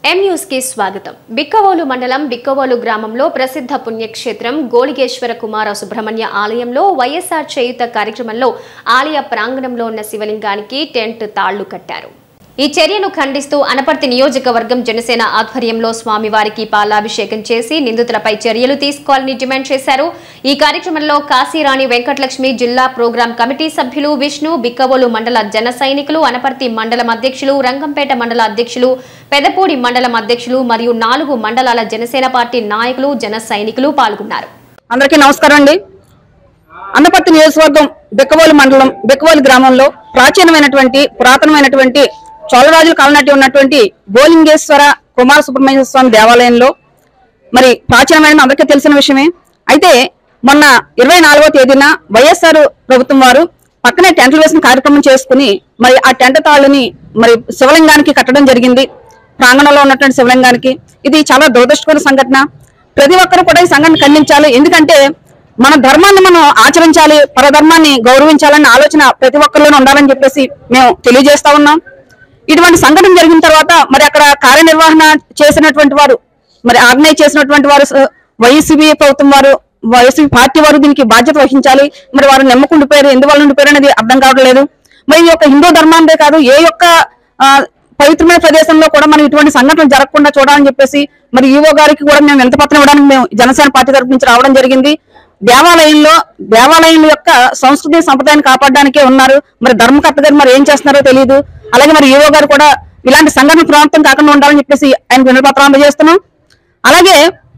M news కి స్వాగతం బిక్కవోలు మండలం బిక్కవోలు గ్రామంలో ప్రసిద్ధ పుణ్యక్షేత్రం గోలిగేశ్వర కుమార సుబ్రహ్మణ్య ఆలయంలో వైఎస్ఆర్ చేయుత కార్యక్రమంలో ఆలయ ప్రాంగణంలో ఉన్న శివలింగానికి టెంట్ తాళ్లు కట్టారు ఈ చర్యను ఖండిస్తూ అనపర్తి నియోజకవర్గం జనసేన ఆధ్వర్యంలో స్వామివారికి పాలాభిషేకం చేసి నిందితులపై చర్యలు తీసుకోవాలని డిమాండ్ చేశారు ఈ కార్యక్రమంలో కాశీరాణి వెంకటలక్ష్మి జిల్లా ప్రోగ్రాం కమిటీ సభ్యులు విష్ణు బిక్కవోలు మండల జన సైనికులు అనపర్తి మండలం అధ్యక్షులు రంగంపేట మండల అధ్యక్షులు పెదపూడి మండలం అధ్యక్షులు మరియు నాలుగు మండలాల జనసేన పార్టీ నాయకులు జన సైనికులు పాల్గొన్నారు అందరికీ నమస్కారం అండి అన్నపర్తి నియోజకవర్గం బెక్కవోలు మండలం బెక్కవోలు గ్రామంలో ప్రాచీనమైనటువంటి పురాతనమైనటువంటి చోళరాజుల కాలనాటి ఉన్నటువంటి గోలింగేశ్వర కుమార సుబ్రహ్మణ్య స్వామి దేవాలయంలో మరి ప్రాచీనమైన అందరికీ తెలిసిన విషయమే అయితే మొన్న ఇరవై నాలుగో తేదీన వైఎస్ఆర్ ప్రభుత్వం వారు పక్కనే టెంట్లు వేసిన కార్యక్రమం చేసుకుని మరి ఆ టెంట్ తాళ్ళని మరి శివలింగానికి కట్టడం జరిగింది ప్రాంగణంలో ఉన్నటువంటి శివలింగానికి ఇది చాలా దురదృష్టకర సంఘటన ప్రతి ఒక్కరూ కూడా ఈ సంఘటన ఖండించాలి ఎందుకంటే మన ధర్మాన్ని మనం ఆచరించాలి పరధర్మాన్ని గౌరవించాలన్న ఆలోచన ప్రతి ఒక్కరిలోనూ ఉండాలని చెప్పేసి మేము తెలియజేస్తా ఉన్నాం ఇటువంటి సంఘటన జరిగిన తర్వాత మరి అక్కడ కార్యనిర్వహణ చేసినటువంటి వారు మరి ఆర్గనైజ్ చేసినటువంటి వారు స- వైసీపీ ప్రభుత్వం వారు వైసీపీ పార్టీ వారు దీనికి బాధ్యత వహించాలి మరి వారు నమ్మకుండిపోయారు ఎందువల్ల ఉండిపోయారు అనేది అర్థం కావట్లేదు మరి ఈ యొక్క హిందూ ధర్మాందే కాదు ఏ యొక్క ఆ, పవిత్రమైన ప్రదేశంలో కూడా మనం ఇటువంటి సంఘటనలు జరగకుండా చూడాలని చెప్పేసి మరి ఈవో గారికి కూడా మేము ఎంత పత్రం ఇవ్వడానికి మేము జనసేన పార్టీ తరపు నుంచి రావడం జరిగింది దేవాలయంలో దేవాలయం యొక్క సంస్కృతి సంప్రదాయాన్ని కాపాడడానికే ఉన్నారు మరి ధర్మకర్త గారు మరి ఏం చేస్తున్నారో తెలియదు అలాగే మరి ఈవో గారు కూడా ఇలాంటి సంఘటన ప్రాంతం కాకుండా ఉండాలని చెప్పేసి ఆయన వినపత్రం అందజేస్తున్నాం అలాగే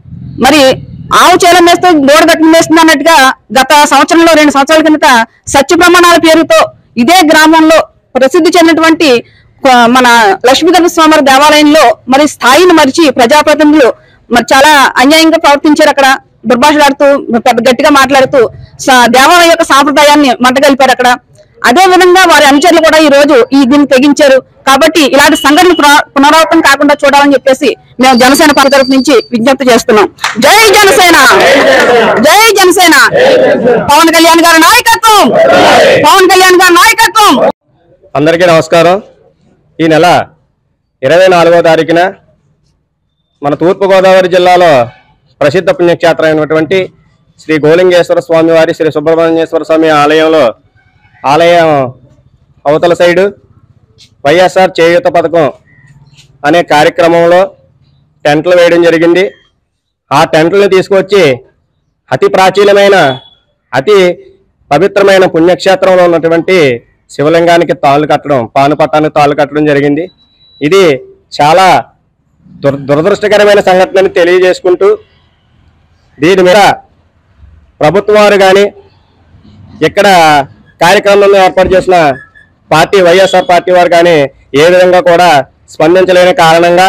మరి ఆవు చేలం వేస్తే గోడ గట్టిన వేస్తుంది అన్నట్టుగా గత సంవత్సరంలో రెండు సంవత్సరాల కిందట సత్య ప్రమాణాల పేరుతో ఇదే గ్రామంలో ప్రసిద్ధి చెందినటువంటి కొ- మన లక్ష్మీగర్భ స్వామి దేవాలయంలో మరి స్థాయిని మరిచి ప్రజాప్రతినిధులు మరి చాలా అన్యాయంగా ప్రవర్తించారు అక్కడ దుర్భాషలాడుతూ పెద్ద గట్టిగా మాట్లాడుతూ స- దేవాలయం యొక్క సాంప్రదాయాన్ని మంటగలిపారు అక్కడ అదే విధంగా వారి అనుచరులు కూడా ఈ రోజు ఈ దీన్ని తెగించారు కాబట్టి ఇలాంటి సంఘటనలు పునరా- పునరావృతం కాకుండా చూడాలని చెప్పేసి మేము జనసేన పార్టీ తరఫు నుంచి విజ్ఞప్తి చేస్తున్నాం జై జనసేన జై జనసేన పవన్ కళ్యాణ్ గారి నాయకత్వం పవన్ కళ్యాణ్ గారి నాయకత్వం అందరికీ నమస్కారం ఈ నెల ఇరవై నాలుగో తారీఖున మన తూర్పుగోదావరి జిల్లాలో ప్రసిద్ధ పుణ్యక్షేత్రం అయినటువంటి శ్రీ గోలింగేశ్వర స్వామి వారి శ్రీ సుబ్రహ్మణ్యేశ్వర స్వామి ఆలయంలో ఆలయం అవతల సైడు వైఎస్ఆర్ చేయూత పథకం అనే కార్యక్రమంలో టెంట్లు వేయడం జరిగింది ఆ టెంట్లను తీసుకొచ్చి అతి ప్రాచీనమైన అతి పవిత్రమైన పుణ్యక్షేత్రంలో ఉన్నటువంటి శివలింగానికి తాళ్ళు కట్టడం పానుపట్టానికి తాళ్ళు కట్టడం జరిగింది ఇది చాలా దుర దురదృష్టకరమైన సంఘటనని తెలియజేసుకుంటూ దీని మీద ప్రభుత్వం వారు కానీ ఇక్కడ కార్యక్రమంలో ఏర్పాటు చేసిన పార్టీ వైఎస్ఆర్ పార్టీ వారు కానీ ఏ విధంగా కూడా స్పందించలేని కారణంగా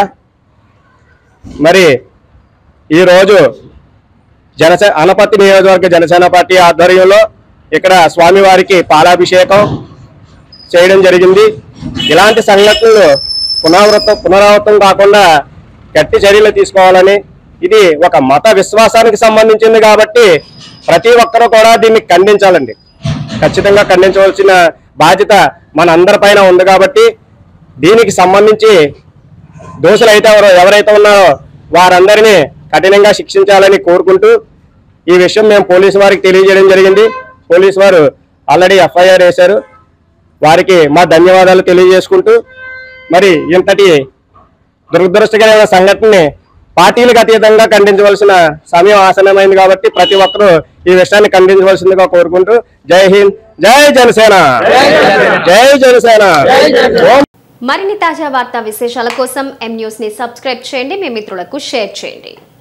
మరి ఈరోజు జనసే అనపర్తి నియోజకవర్గ జనసేన పార్టీ ఆధ్వర్యంలో ఇక్కడ స్వామివారికి పాలాభిషేకం చేయడం జరిగింది ఇలాంటి సంఘటనలు పునరావృతం పునరావృతం కాకుండా గట్టి చర్యలు తీసుకోవాలని ఇది ఒక మత విశ్వాసానికి సంబంధించింది కాబట్టి ప్రతి ఒక్కరూ కూడా దీన్ని ఖండించాలండి ఖచ్చితంగా ఖండించవలసిన బాధ్యత మన అందరిపైన ఉంది కాబట్టి దీనికి సంబంధించి దోషులు అయితే ఎవరు ఎవరైతే ఉన్నారో వారందరినీ కఠినంగా శిక్షించాలని కోరుకుంటూ ఈ విషయం మేము పోలీసు వారికి తెలియజేయడం జరిగింది పోలీసు వారు ఆల్రెడీ ఎఫ్ఐఆర్ వేశారు వారికి మా ధన్యవాదాలు తెలియజేసుకుంటూ మరి ఇంతటి దురదృష్టకరమైన సంఘటనని పార్టీలకు అతీతంగా ఖండించవలసిన సమయం ఆసనమైంది కాబట్టి ప్రతి ఒక్కరూ ఈ విషయాన్ని ఖండించవలసిందిగా కోరుకుంటూ జై హింద్ జై జనసేన జై జనసేన ఓం మరిన్ని తాజా వార్తా విశేషాల కోసం ఎం న్యూస్ ని సబ్స్క్రైబ్ చేయండి మీ మిత్రులకు షేర్ చేయండి